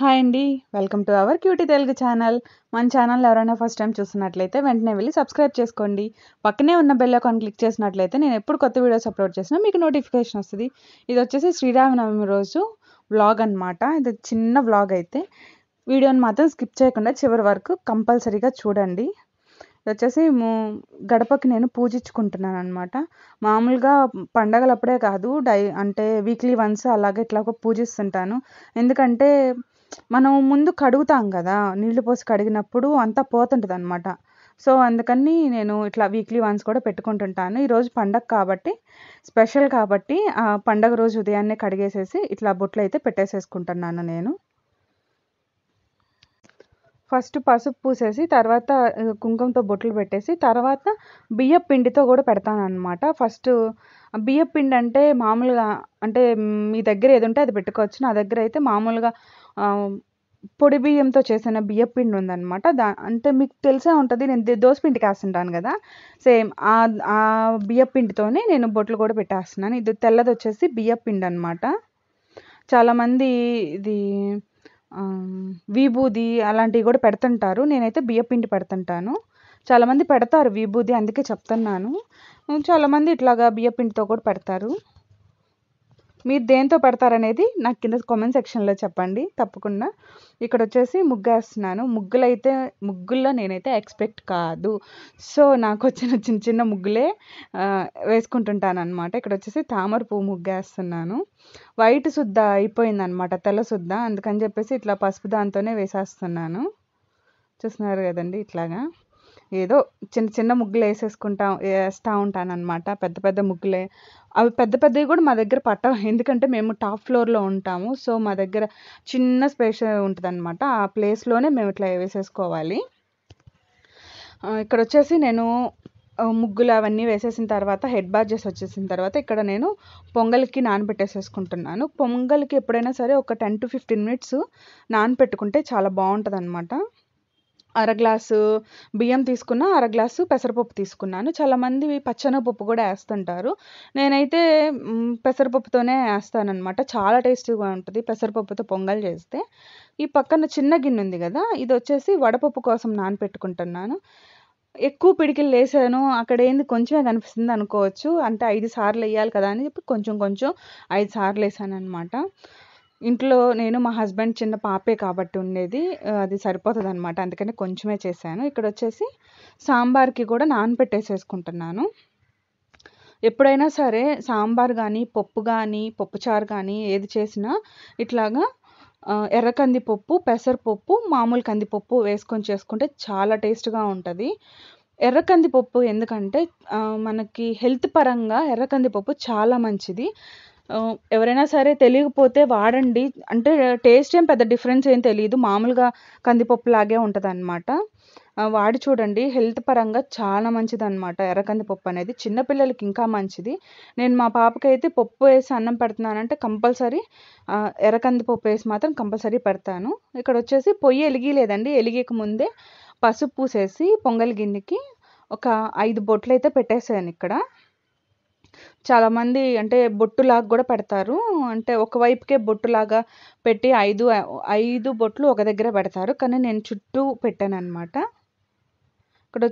hi అండి welcome to our cutie Telugu channel మన channel ఎవరైనా ఫస్ట్ టైం చూస్తున్నట్లయితే వెంటనే వెళ్ళి సబ్స్క్రైబ్ చేసుకోండి పక్కనే ఉన్న బెల్ ఐకాన్ క్లిక్ చేసినట్లయితే నేను ఎప్పుడు కొత్త వీడియోస్ అప్లోడ్ చేసినా మీకు నోటిఫికేషన్ వస్తుంది ఇది వచ్చేసి శ్రీరామనవమి రోజు వ్లాగ్ అనమాట ఇది చిన్న వ్లాగ్ అయితే వీడియోని మాత్రం స్కిప్ చేయకుండా చివరి వరకు కంపల్సరీగా చూడండి ఇది వచ్చేసి ము- గడపకి నేను పూజించుకుంటున్నాను అనమాట మామూలుగా పండగలప్పుడే కాదు డై అంటే వీక్లీ వన్స్ అలాగే ఇట్లా ఒక పూజిస్తుంటాను ఎందుకంటే మనం ముందు కడుగుతాం కదా నీళ్లు పోసి కడిగినప్పుడు అంతా పోతుంటుంది అనమాట సో అందుకని నేను ఇట్లా వీక్లీ వన్స్ కూడా పెట్టుకుంటుంటాను ఈరోజు పండగ కాబట్టి స్పెషల్ కాబట్టి ఆ పండగ రోజు ఉదయాన్నే కడిగేసేసి ఇట్లా బొట్లు అయితే పెట్టేసేసుకుంటున్నాను నేను ఫస్ట్ పసుపు పూసేసి తర్వాత ఆ, కుంకుమతో బొట్లు పెట్టేసి తర్వాత బియ్యం పిండితో కూడా పెడతాను అనమాట ఫస్ట్ బియ్యం పిండి అంటే మామూలుగా అంటే మీ దగ్గర ఏది ఉంటే అది పెట్టుకోవచ్చు నా దగ్గర అయితే మామూలుగా ఆ, పొడి బియ్యంతో చేసిన బియ్యం పిండి ఉందన్నమాట దా అంటే మీకు తెలిసే ఉంటుంది నేను దే- దోస పిండికి వేస్తుంటాను కదా సేమ్ ఆ ఆ బియ్యం పిండితోనే నేను బొట్లు కూడా పెట్టేస్తున్నాను ఇది తెల్లది వచ్చేసి బియ్యం పిండి అనమాట చాలామంది ఇది ఆ, విభూది అలాంటివి కూడా పెడుతుంటారు నేనైతే బియ్యం పిండి పెడుతుంటాను చాలామంది పెడతారు విభూది అందుకే చెప్తున్నాను చాలామంది ఇట్లాగా బియ్యం పిండితో కూడా పెడతారు మీరు దేంతో పెడతారనేది నాకు కింద కామెంట్ సెక్షన్లో చెప్పండి తప్పకుండా ఇక్కడ వచ్చేసి ముగ్గు వేస్తున్నాను ముగ్గులు అయితే ముగ్గుల్లో నేనైతే ఎక్స్పెక్ట్ కాదు సో నాకు వచ్చిన చిన్న చిన్న ముగ్గులే ఆ, వేసుకుంటుంటాను అనమాట ఇక్కడ వచ్చేసి తామర పువ్వు ముగ్గు వేస్తున్నాను వైట్ సుద్ద అయిపోయింది అనమాట తెల్ల సుద్ద అందుకని చెప్పేసి ఇట్లా పసుపు దాంతోనే వేసేస్తున్నాను చూస్తున్నారు కదండి ఇట్లాగా ఏదో చిన్న చిన్న ముగ్గులు వేసేసుకుంటా వేస్తూ ఉంటాను అనమాట పెద్ద పెద్ద ముగ్గులే అవి పెద్ద పెద్దవి కూడా మా దగ్గర పట్టవు ఎందుకంటే మేము టాప్ ఫ్లోర్లో ఉంటాము సో మా దగ్గర చిన్న స్పేస్ ఉంటుంది అనమాట ఆ ప్లేస్లోనే మేము ఇట్లా వేసేసుకోవాలి ఆ, ఇక్కడ వచ్చేసి నేను ఆ, ముగ్గులు అవన్నీ వేసేసిన తర్వాత హెడ్ బాత్ చేసి వచ్చేసిన తర్వాత ఇక్కడ నేను పొంగల్కి నానబెట్టేసేసుకుంటున్నాను పొంగల్కి ఎప్పుడైనా సరే ఒక టెన్ టు ఫిఫ్టీన్ మినిట్స్ నానబెట్టుకుంటే చాలా బాగుంటుంది అనమాట అర గ్లాసు బియ్యం తీసుకున్న అర గ్లాసు పెసరపప్పు తీసుకున్నాను చాలామంది పచ్చెనగపప్పు కూడా వేస్తుంటారు నేనైతే మ్, పెసరపప్పుతోనే వేస్తానన్నమాట చాలా టేస్టీగా ఉంటుంది పెసరపప్పుతో పొంగల్ చేస్తే ఈ పక్కన చిన్న గిన్నె ఉంది కదా ఇది వచ్చేసి వడపప్పు కోసం నానపెట్టుకుంటున్నాను ఎక్కువ పిడికిలు వేసాను అక్కడ ఏంది కొంచెమే కనిపిస్తుంది అనుకోవచ్చు అంటే ఐదు సార్లు వేయాలి కదా అని చెప్పి కొంచెం కొంచెం ఐదు సార్లు వేసాను అనమాట ఇంట్లో నేను మా హస్బెండ్ చిన్న పాపే కాబట్టి ఉండేది ఆ, అది సరిపోతుంది అనమాట అందుకని కొంచెమే చేశాను ఇక్కడ వచ్చేసి సాంబార్కి కూడా నానబెట్టేసేసుకుంటున్నాను ఎప్పుడైనా సరే సాంబార్ కానీ పప్పు కానీ పప్పుచారు కానీ ఏది చేసినా ఇట్లాగా ఆ, ఎర్ర కందిపప్పు పెసరపప్పు మామూలు కందిపప్పు వేసుకొని చేసుకుంటే చాలా టేస్ట్గా ఉంటుంది ఎర్ర కందిపప్పు ఎందుకంటే ఆ, మనకి హెల్త్ పరంగా ఎర్ర కందిపప్పు చాలా మంచిది ఆ, ఎవరైనా సరే తెలియకపోతే వాడండి అంటే టేస్ట్ ఏం పెద్ద డిఫరెన్స్ ఏం తెలియదు మామూలుగా కందిపప్పు లాగే ఉంటుంది అనమాట వాడి చూడండి హెల్త్ పరంగా చాలా మంచిది అనమాట ఎర్ర కందిపప్పు అనేది చిన్నపిల్లలకి ఇంకా మంచిది నేను మా పాపకైతే పప్పు వేసి అన్నం పెడుతున్నానంటే కంపల్సరీ ఎర్ర కందిపప్పు వేసి మాత్రం కంపల్సరీ పెడతాను ఇక్కడ వచ్చేసి పొయ్యి ఎలిగిలేదండి ఎలిగక ముందే పసుపు పూసేసి పొంగల్ గిన్నెకి ఒక ఐదు బొట్లు అయితే పెట్టేసాను ఇక్కడ చాలామంది అంటే బొట్టులాగా కూడా పెడతారు అంటే ఒకవైపుకే బొట్టులాగా పెట్టి ఐదు ఐదు బొట్లు ఒక దగ్గర పెడతారు కానీ నేను చుట్టూ పెట్టాను అనమాట ఇక్కడ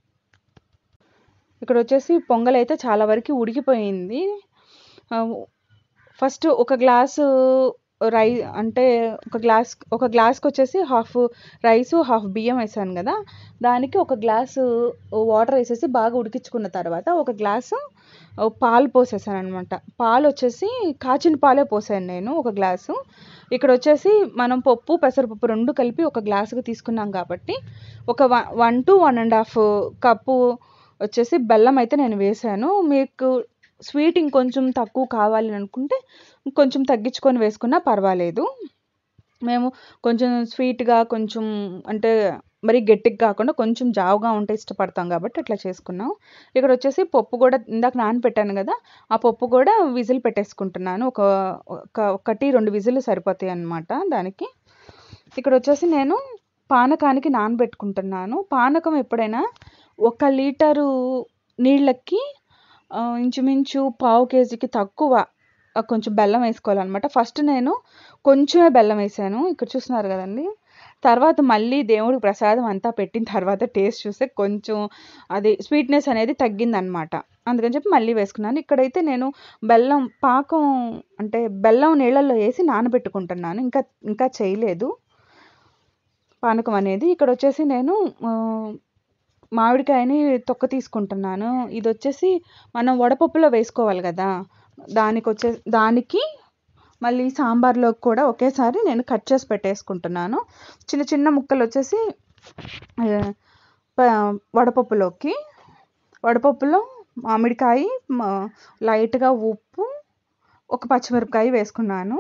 ఇక్కడ వచ్చేసి పొంగల్ అయితే చాలా వరకు ఉడికిపోయింది ఆ, ఫస్ట్ ఒక గ్లాసు రై అంటే ఒక గ్లాస్ ఒక గ్లాస్కి వచ్చేసి హాఫ్ రైస్ హాఫ్ బియ్యం వేసాను కదా దానికి ఒక గ్లాసు వాటర్ వేసేసి బాగా ఉడికించుకున్న తర్వాత ఒక గ్లాసు పాలు పోసేసాను అనమాట పాలు వచ్చేసి కాచిన పాలే పోసాను నేను ఒక గ్లాసు ఇక్కడ వచ్చేసి మనం పప్పు పెసరపప్పు రెండు కలిపి ఒక గ్లాసుకి తీసుకున్నాం కాబట్టి ఒక one one to one and half cup వచ్చేసి బెల్లం అయితే నేను వేసాను మీకు స్వీట్ ఇంకొంచెం తక్కువ కావాలి అనుకుంటే కొంచెం తగ్గించుకొని వేసుకున్నా పర్వాలేదు మేము కొంచెం స్వీట్గా కొంచెం అంటే మరి గట్టిగా కాకుండా కొంచెం జావుగా ఉంటే ఇష్టపడతాం కాబట్టి అట్లా చేసుకున్నాం ఇక్కడ వచ్చేసి పప్పు కూడా ఇందాక నానబెట్టాను కదా ఆ పప్పు కూడా విజిల్ పెట్టేసుకుంటున్నాను ఒక ఒక ఒకటి రెండు విజిల్ సరిపోతాయి అన్నమాట దానికి ఇక్కడ వచ్చేసి నేను పానకానికి నానబెట్టుకుంటున్నాను పానకం ఎప్పుడైనా ఒక లీటరు నీళ్ళకి ఆ, ఇంచుమించు పావు కేజీకి తక్కువ ఆ, కొంచెం బెల్లం వేసుకోవాలన్నమాట ఫస్ట్ నేను కొంచెమే బెల్లం వేసాను ఇక్కడ చూస్తున్నారు కదండి తర్వాత మళ్ళీ దేవుడికి ప్రసాదం అంతా పెట్టిన తర్వాత టేస్ట్ చూస్తే కొంచెం అది స్వీట్నెస్ అనేది తగ్గిందనమాట అందుకని చెప్పి మళ్ళీ వేసుకున్నాను ఇక్కడైతే నేను బెల్లం పాకం అంటే బెల్లం నీళ్ళల్లో వేసి నానబెట్టుకుంటున్నాను ఇంకా ఇంకా చేయలేదు పానకం అనేది ఇక్కడ వచ్చేసి నేను ఆ, మామిడికాయని తొక్క తీసుకుంటున్నాను ఇది వచ్చేసి మనం వడపప్పులో వేసుకోవాలి కదా దానికి వచ్చే దానికి మళ్ళీ సాంబార్లోకి కూడా ఒకేసారి నేను కట్ చేసి పెట్టేసుకుంటున్నాను చిన్న చిన్న ముక్కలు వచ్చేసి ఆ, ప- వడపప్పులోకి వడపప్పులో మామిడికాయ మ- లైట్గా ఉప్పు ఒక పచ్చిమిరపకాయ వేసుకున్నాను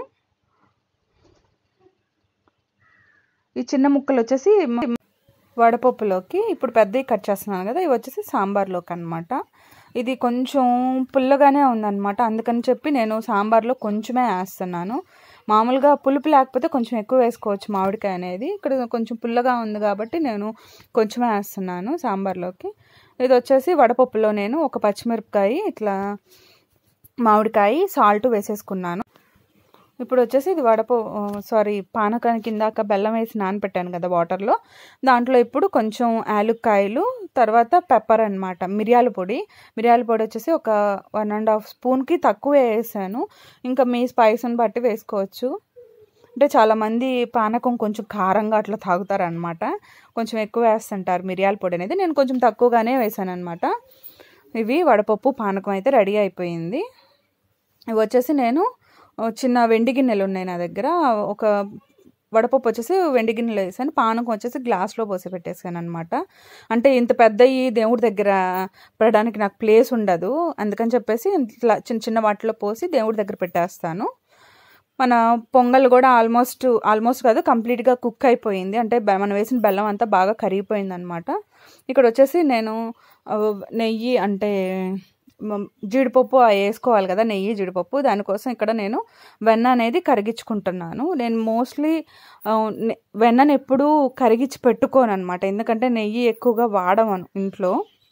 ఈ చిన్న ముక్కలు వచ్చేసి మ- వడపప్పులోకి ఇప్పుడు పెద్దవి కట్ చేస్తున్నాను కదా ఇవి వచ్చేసి సాంబార్లోకి అనమాట ఇది కొంచెం పుల్లగానే ఉందన్నమాట అందుకని చెప్పి నేను సాంబార్లో కొంచెమే వేస్తున్నాను మామూలుగా పులుపు లేకపోతే కొంచెం ఎక్కువ వేసుకోవచ్చు మామిడికాయ అనేది ఇక్కడ కొంచెం పుల్లగా ఉంది కాబట్టి నేను కొంచెమే వేస్తున్నాను సాంబార్లోకి ఇది వచ్చేసి వడపప్పులో నేను ఒక పచ్చిమిరపకాయ ఇట్లా మామిడికాయ సాల్ట్ వేసేసుకున్నాను ఇప్పుడు వచ్చేసి ఇది వడప సారీ పానకానికి ఇందాక బెల్లం వేసి నానపెట్టాను కదా వాటర్లో దాంట్లో ఇప్పుడు కొంచెం యాలుక్కాయలు తర్వాత పెప్పర్ అన్నమాట మిరియాల పొడి మిరియాల పొడి వచ్చేసి ఒక వన్ అండ్ హాఫ్ స్పూన్కి తక్కువ వేసాను ఇంకా మీ స్పైస్ని బట్టి వేసుకోవచ్చు అంటే చాలామంది పానకం కొంచెం కారంగా అట్లా తాగుతారనమాట కొంచెం ఎక్కువ వేస్తుంటారు మిరియాల పొడి అనేది నేను కొంచెం తక్కువగానే వేసాను అనమాట ఇవి వడపప్పు పానకం అయితే రెడీ అయిపోయింది ఇవి వచ్చేసి నేను ఓ చిన్న వెండి గిన్నెలు ఉన్నాయి నా దగ్గర ఒక వడపప్పు వచ్చేసి వెండి గిన్నెలో వేసాను పానకం వచ్చేసి గ్లాస్లో పోసి పెట్టేసాను అనమాట అంటే ఇంత పెద్ద ఈ దేవుడి దగ్గర పెట్టడానికి నాకు ప్లేస్ ఉండదు అందుకని చెప్పేసి ఇట్లా చిన్న చిన్న వాటిలో పోసి దేవుడి దగ్గర పెట్టేస్తాను మన పొంగల్ కూడా ఆల్మోస్ట్ ఆల్మోస్ట్ కాదు కంప్లీట్గా కుక్ అయిపోయింది అంటే బె- మనం వేసిన బెల్లం అంతా బాగా కరిగిపోయింది అనమాట ఇక్కడ వచ్చేసి నేను ఆ, నెయ్యి అంటే మ- జీడిపప్పు అవి వేసుకోవాలి కదా నెయ్యి జీడిపప్పు దానికోసం ఇక్కడ నేను వెన్న అనేది కరిగించుకుంటున్నాను నేను మోస్ట్లీ వెన్నను ఎప్పుడూ కరిగించి పెట్టుకోను అనమాట ఎందుకంటే నెయ్యి ఎక్కువగా వాడమను ఇంట్లో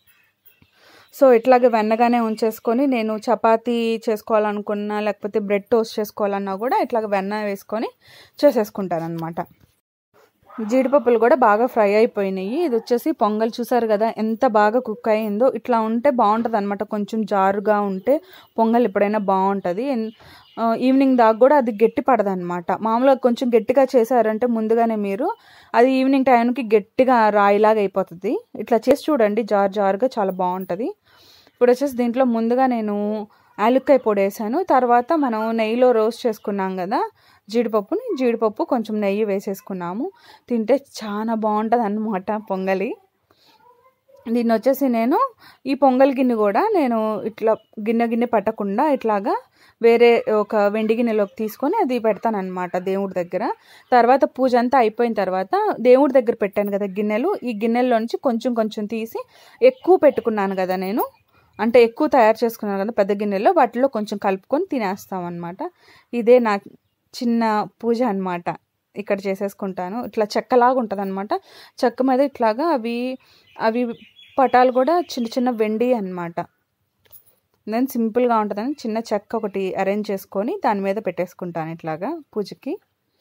సో ఇట్లాగే వెన్నగానే ఉంచేసుకొని నేను చపాతీ చేసుకోవాలనుకున్నా లేకపోతే బ్రెడ్ టోస్ట్ చేసుకోవాలన్నా కూడా ఇట్లాగ వెన్న వేసుకొని చేసేసుకుంటాను అనమాట జీడిపప్పులు కూడా బాగా ఫ్రై అయిపోయినాయి ఇది వచ్చేసి పొంగల్ చూసారు కదా ఎంత బాగా కుక్ అయిందో ఇట్లా ఉంటే బాగుంటుంది అనమాట కొంచెం జారుగా ఉంటే పొంగల్ ఎప్పుడైనా బాగుంటుంది ఎన్- ఆ, ఈవినింగ్ దాకా కూడా అది గట్టి పడదు అనమాట మామూలుగా కొంచెం గట్టిగా చేశారంటే ముందుగానే మీరు అది ఈవినింగ్ టైంకి గట్టిగా రాయిలాగా అయిపోతుంది ఇట్లా చేసి చూడండి జారు జారుగా చాలా బాగుంటుంది ఇప్పుడు వచ్చేసి దీంట్లో ముందుగా నేను యాలుక్కాయ పొడి వేసాను తర్వాత మనం నెయ్యిలో రోస్ట్ చేసుకున్నాం కదా జీడిపప్పుని జీడిపప్పు కొంచెం నెయ్యి వేసేసుకున్నాము తింటే చాలా బాగుంటుంది అన్నమాట పొంగలి దీన్ని వచ్చేసి నేను ఈ పొంగల్ గిన్నె కూడా నేను ఇట్లా గిన్నె గిన్నె పట్టకుండా ఇట్లాగా వేరే ఒక వెండి గిన్నెలోకి తీసుకొని అది పెడతాను అనమాట దేవుడి దగ్గర తర్వాత పూజ అంతా అయిపోయిన తర్వాత దేవుడి దగ్గర పెట్టాను కదా గిన్నెలు ఈ గిన్నెల్లో నుంచి కొంచెం కొంచెం తీసి ఎక్కువ పెట్టుకున్నాను కదా నేను అంటే ఎక్కువ తయారు చేసుకున్నాను కదా పెద్ద గిన్నెలో వాటిలో కొంచెం కలుపుకొని తినేస్తాం అనమాట ఇదే నా చిన్న పూజ అన్నమాట ఇక్కడ చేసేసుకుంటాను ఇట్లా చెక్కలాగా ఉంటుంది అనమాట చెక్క మీద ఇట్లాగా అవి అవి పటాలు కూడా చిన్న చిన్న వెండి అన్నమాట నేను సింపుల్గా ఉంటుందని చిన్న చెక్క ఒకటి అరేంజ్ చేసుకొని దాని మీద పెట్టేసుకుంటాను ఇట్లాగా పూజకి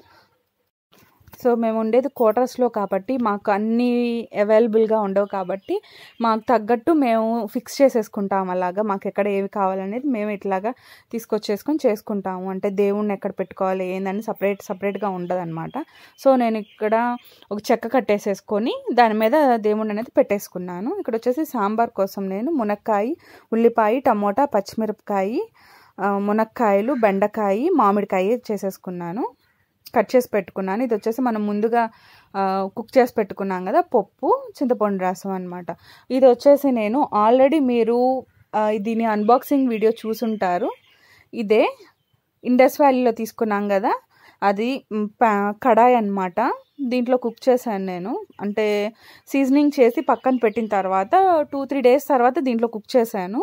సో మేము ఉండేది క్వార్టర్స్లో కాబట్టి మాకు అన్నీ అవైలబుల్గా ఉండవు కాబట్టి మాకు తగ్గట్టు మేము ఫిక్స్ చేసేసుకుంటాం అలాగా మాకు ఎక్కడ ఏవి కావాలనేది మేము ఇట్లాగా తీసుకొచ్చేసుకొని చేసుకుంటాము అంటే దేవుణ్ణి ఎక్కడ పెట్టుకోవాలి ఏందని సపరేట్ సపరేట్గా ఉండదన్నమాట సో నేను ఇక్కడ ఒక చెక్క కట్టేసేసుకొని దాని మీద దేవుణ్ణి అనేది పెట్టేసుకున్నాను ఇక్కడ వచ్చేసి సాంబార్ కోసం నేను మునక్కాయ ఉల్లిపాయ టమోటా పచ్చిమిరపకాయ ఆ, మునక్కాయలు బెండకాయ మామిడికాయ చేసేసుకున్నాను కట్ చేసి పెట్టుకున్నాను ఇది వచ్చేసి మనం ముందుగా ఆ, కుక్ చేసి పెట్టుకున్నాం కదా పప్పు చింతపండు రసం అనమాట ఇది వచ్చేసి నేను ఆల్రెడీ మీరు ఆ, దీని అన్బాక్సింగ్ వీడియో చూసుంటారు ఇదే ఇండస్ వ్యాలీలో తీసుకున్నాం కదా అది మ్, ప- కడాయి అన్నమాట దీంట్లో కుక్ చేశాను నేను అంటే సీజనింగ్ చేసి పక్కన పెట్టిన తర్వాత టూ త్రీ డేస్ తర్వాత దీంట్లో కుక్ చేశాను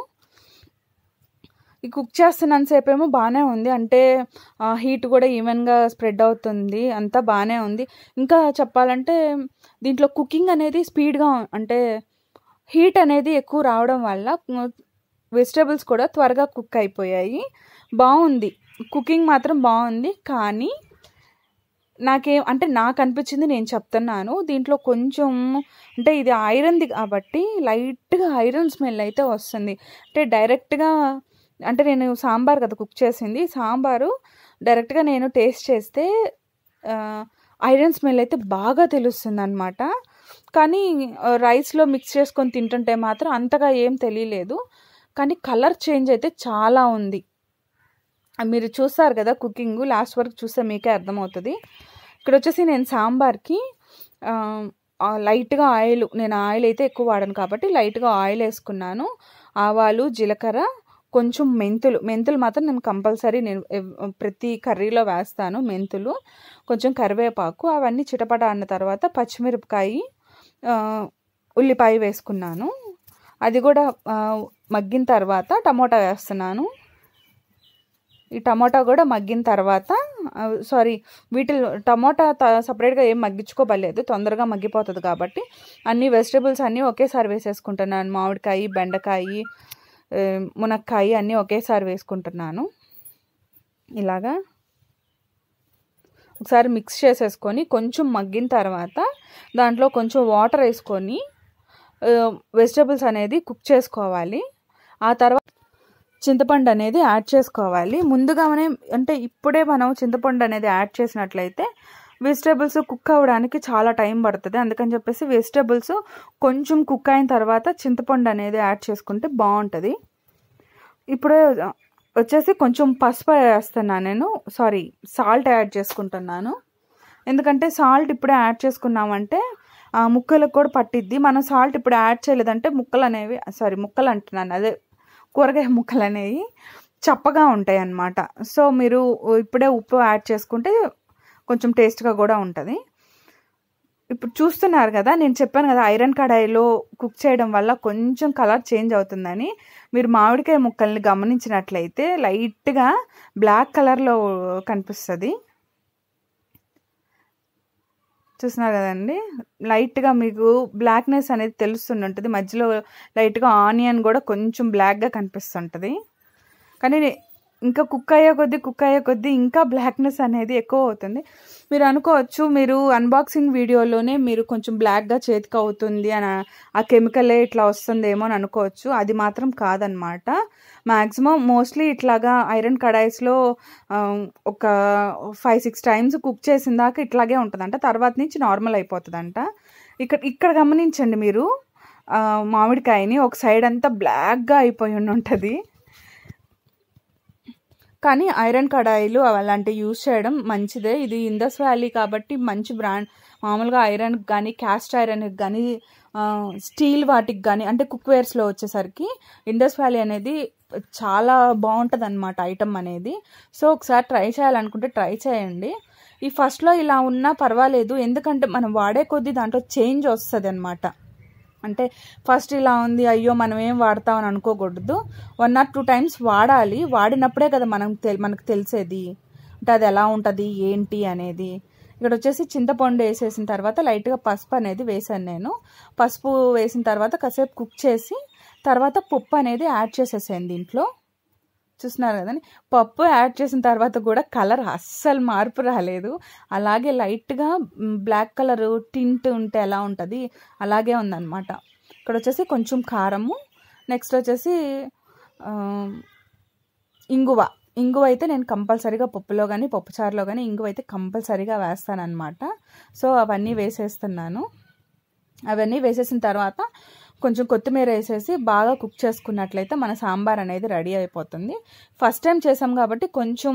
ఈ కుక్ చేస్తున్నంతసేపు ఏమో బాగానే ఉంది అంటే హీట్ కూడా ఈవెన్గా స్ప్రెడ్ అవుతుంది అంతా బాగానే ఉంది ఇంకా చెప్పాలంటే దీంట్లో కుకింగ్ అనేది స్పీడ్గా అంటే హీట్ అనేది ఎక్కువ రావడం వల్ల వెజిటేబుల్స్ కూడా త్వరగా కుక్ అయిపోయాయి బాగుంది కుకింగ్ మాత్రం బాగుంది కానీ నాకేం అంటే నాకు అనిపించింది నేను చెప్తున్నాను దీంట్లో కొంచెం అంటే ఇది ఐరన్ది కాబట్టి లైట్గా ఐరన్ స్మెల్ అయితే వస్తుంది అంటే డైరెక్ట్గా అంటే నేను సాంబార్ కదా కుక్ చేసింది సాంబారు డైరెక్ట్గా నేను టేస్ట్ చేస్తే ఐరన్ స్మెల్ అయితే బాగా తెలుస్తుంది అనమాట కానీ రైస్లో మిక్స్ చేసుకొని తింటుంటే మాత్రం అంతగా ఏం తెలియలేదు కానీ కలర్ చేంజ్ అయితే చాలా ఉంది మీరు చూస్తారు కదా కుకింగ్ లాస్ట్ వరకు చూస్తే మీకే అర్థమవుతుంది ఇక్కడ వచ్చేసి నేను సాంబార్కి లైట్గా ఆయిల్ నేను ఆయిల్ అయితే ఎక్కువ వాడను కాబట్టి లైట్గా ఆయిల్ వేసుకున్నాను ఆవాలు జీలకర్ర కొంచెం మెంతులు మెంతులు మాత్రం నేను కంపల్సరీ నేను ప్రతి కర్రీలో వేస్తాను మెంతులు కొంచెం కరివేపాకు అవన్నీ చిటపట అన్న తర్వాత పచ్చిమిరపకాయ ఉల్లిపాయ వేసుకున్నాను అది కూడా మగ్గిన తర్వాత టమోటా వేస్తున్నాను ఈ టమోటా కూడా మగ్గిన తర్వాత సారీ వీటి టమోటా సపరేట్గా ఏం మగ్గించుకోబలేదు తొందరగా మగ్గిపోతుంది కాబట్టి అన్ని వెజిటేబుల్స్ అన్నీ ఒకేసారి వేసేసుకుంటున్నాను మామిడికాయ బెండకాయ మునక్కాయ అన్నీ ఒకేసారి వేసుకుంటున్నాను ఇలాగా ఒకసారి మిక్స్ చేసేసుకొని కొంచెం మగ్గిన తర్వాత దాంట్లో కొంచెం వాటర్ వేసుకొని వెజిటేబుల్స్ అనేది కుక్ చేసుకోవాలి ఆ తర్వాత చింతపండు అనేది యాడ్ చేసుకోవాలి ముందుగానే అంటే ఇప్పుడే మనం చింతపండు అనేది యాడ్ చేసినట్లయితే వెజిటేబుల్స్ కుక్ అవ్వడానికి చాలా టైం పడుతుంది అందుకని చెప్పేసి వెజిటేబుల్స్ కొంచెం కుక్ అయిన తర్వాత చింతపండు అనేది యాడ్ చేసుకుంటే బాగుంటుంది ఇప్పుడే వచ్చేసి కొంచెం పసుపు వేస్తున్నాను నేను సారీ సాల్ట్ యాడ్ చేసుకుంటున్నాను ఎందుకంటే సాల్ట్ ఇప్పుడే యాడ్ చేసుకున్నామంటే ముక్కలకు కూడా పట్టిద్ది మనం సాల్ట్ ఇప్పుడు యాడ్ చేయలేదంటే ముక్కలు అనేవి సారీ ముక్కలు అంటున్నాను అదే కూరగాయ ముక్కలు అనేవి చప్పగా ఉంటాయి అన్నమాట సో మీరు ఇప్పుడే ఉప్పు యాడ్ చేసుకుంటే కొంచెం టేస్ట్గా కూడా ఉంటుంది ఇప్పుడు చూస్తున్నారు కదా నేను చెప్పాను కదా ఐరన్ కడాయిలో కుక్ చేయడం వల్ల కొంచెం కలర్ చేంజ్ అవుతుందని మీరు మామిడికాయ ముక్కల్ని గమనించినట్లయితే లైట్గా బ్లాక్ కలర్లో కనిపిస్తుంది చూస్తున్నారు కదండి లైట్గా మీకు బ్లాక్నెస్ అనేది తెలుస్తుంటుంది మధ్యలో లైట్గా ఆనియన్ కూడా కొంచెం బ్లాక్గా కనిపిస్తుంటుంది కానీ ఇంకా కుక్ అయ్యే కొద్దీ కుక్ అయ్యే కొద్దీ ఇంకా బ్లాక్నెస్ అనేది ఎక్కువ అవుతుంది మీరు అనుకోవచ్చు మీరు అన్బాక్సింగ్ వీడియోలోనే మీరు కొంచెం బ్లాక్గా చేతికి అవుతుంది అని ఆ కెమికలే ఇట్లా వస్తుందేమో అని అనుకోవచ్చు అది మాత్రం కాదనమాట మ్యాక్సిమం మోస్ట్లీ ఇట్లాగా ఐరన్ కడాయిస్లో ఒక ఫైవ్ సిక్స్ టైమ్స్ కుక్ చేసిన దాకా ఇట్లాగే ఉంటుందంట తర్వాత నుంచి నార్మల్ అయిపోతుందంట ఇక్కడ ఇక్కడ గమనించండి మీరు మామిడికాయని ఒక సైడ్ అంతా బ్లాక్గా అయిపోయి ఉంటుంది కానీ ఐరన్ కడాయిలు అలాంటివి యూజ్ చేయడం మంచిదే ఇది ఇండస్ వ్యాలీ కాబట్టి మంచి బ్రాండ్ మామూలుగా ఐరన్ కానీ క్యాస్ట్ ఐరన్కి కానీ స్టీల్ వాటికి కానీ అంటే కుక్వేర్స్లో వచ్చేసరికి ఇండస్ వ్యాలీ అనేది చాలా బాగుంటుంది అనమాట ఐటమ్ అనేది సో ఒకసారి ట్రై చేయాలనుకుంటే ట్రై చేయండి ఈ ఫస్ట్లో ఇలా ఉన్నా పర్వాలేదు ఎందుకంటే మనం వాడే కొద్దీ దాంట్లో చేంజ్ వస్తుంది అనమాట అంటే ఫస్ట్ ఇలా ఉంది అయ్యో మనం ఏం వాడతామని అనుకోకూడదు వన్ ఆర్ టూ టైమ్స్ వాడాలి వాడినప్పుడే కదా మనం తెల్ మనకు తెలిసేది అంటే అది ఎలా ఉంటుంది ఏంటి అనేది ఇక్కడ వచ్చేసి చింతపండు వేసేసిన తర్వాత లైట్గా పసుపు అనేది వేసాను నేను పసుపు వేసిన తర్వాత కాసేపు కుక్ చేసి తర్వాత పప్పు అనేది యాడ్ చేసేసాను దీంట్లో చూస్తున్నారు కదండి పప్పు యాడ్ చేసిన తర్వాత కూడా కలర్ అస్సలు మార్పు రాలేదు అలాగే లైట్గా బ్లాక్ కలర్ టింట్ ఉంటే ఎలా ఉంటుంది అలాగే ఉందన్నమాట ఇక్కడ వచ్చేసి కొంచెం కారము నెక్స్ట్ వచ్చేసి ఇంగువ ఇంగువ అయితే నేను కంపల్సరీగా పప్పులో కానీ పప్పుచారులో కానీ ఇంగువ అయితే కంపల్సరీగా వేస్తానన్నమాట సో అవన్నీ వేసేస్తున్నాను అవన్నీ వేసేసిన తర్వాత కొంచెం కొత్తిమీర వేసేసి బాగా కుక్ చేసుకున్నట్లయితే మన సాంబార్ అనేది రెడీ అయిపోతుంది ఫస్ట్ టైం చేసాం కాబట్టి కొంచెం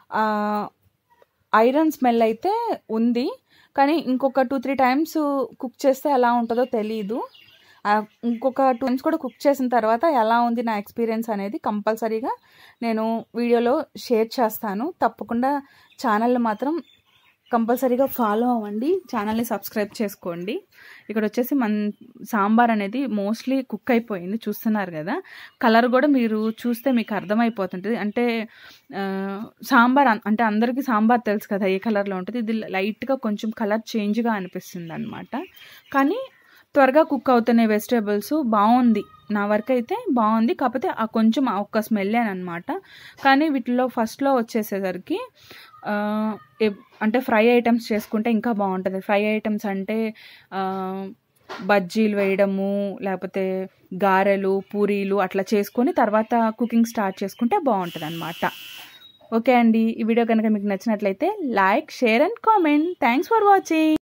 ఐరన్ స్మెల్ అయితే ఉంది కానీ ఇంకొక టూ త్రీ టైమ్స్ కుక్ చేస్తే ఎలా ఉంటుందో తెలీదు ఇంకొక టూ టైమ్స్ కూడా కుక్ చేసిన తర్వాత ఎలా ఉంది నా ఎక్స్పీరియన్స్ అనేది కంపల్సరీగా నేను వీడియోలో షేర్ చేస్తాను తప్పకుండా ఛానల్ని మాత్రం కంపల్సరీగా ఫాలో అవ్వండి ఛానల్ని సబ్స్క్రైబ్ చేసుకోండి ఇక్కడ వచ్చేసి మన సాంబార్ అనేది మోస్ట్లీ కుక్ అయిపోయింది చూస్తున్నారు కదా కలర్ కూడా మీరు చూస్తే మీకు అర్థమైపోతుంటుంది అంటే సాంబార్ అంటే అందరికీ సాంబార్ తెలుసు కదా ఏ కలర్లో ఉంటుంది ఇది లైట్గా కొంచెం కలర్ చేంజ్గా అనిపిస్తుంది అనమాట కానీ త్వరగా కుక్ అవుతున్నాయి వెజిటేబుల్స్ బాగుంది నా వరకు అయితే బాగుంది కాకపోతే ఆ కొంచెం ఆ ఒక్క స్మెల్ అనమాట కానీ వీటిలో ఫస్ట్లో వచ్చేసేసరికి ఆ, ఎప్- అంటే ఫ్రై ఐటమ్స్ చేసుకుంటే ఇంకా బాగుంటుంది ఫ్రై ఐటమ్స్ అంటే ఆ, బజ్జీలు వేయడము లేకపోతే గారెలు పూరీలు అట్లా చేసుకొని తర్వాత కుకింగ్ స్టార్ట్ చేసుకుంటే బాగుంటుంది అనమాట ఓకే అండి ఈ వీడియో కనుక మీకు నచ్చినట్లయితే like share and comment thanks for watching